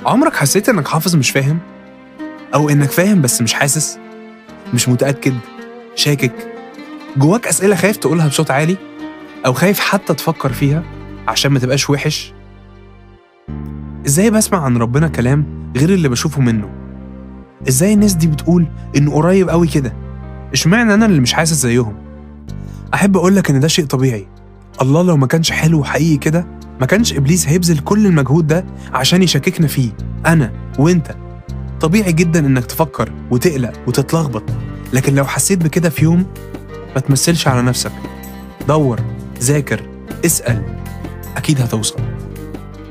عمرك حسيت انك حافظ مش فاهم؟ أو انك فاهم بس مش حاسس؟ مش متأكد؟ شاكك؟ جواك أسئلة خايف تقولها بصوت عالي؟ أو خايف حتى تفكر فيها عشان ما تبقاش وحش؟ إزاي بسمع عن ربنا كلام غير اللي بشوفه منه؟ إزاي الناس دي بتقول إنه قريب قوي كده؟ اشمعنى أنا اللي مش حاسس زيهم؟ أحب أقولك إن ده شيء طبيعي الله لو ما كانش حلو وحقيقي كده ما كانش إبليس هيبذل كل المجهود ده عشان يشككنا فيه أنا وإنت طبيعي جدا إنك تفكر وتقلق وتتلخبط لكن لو حسيت بكده في يوم ما تمثلش على نفسك دور ذاكر اسأل أكيد هتوصل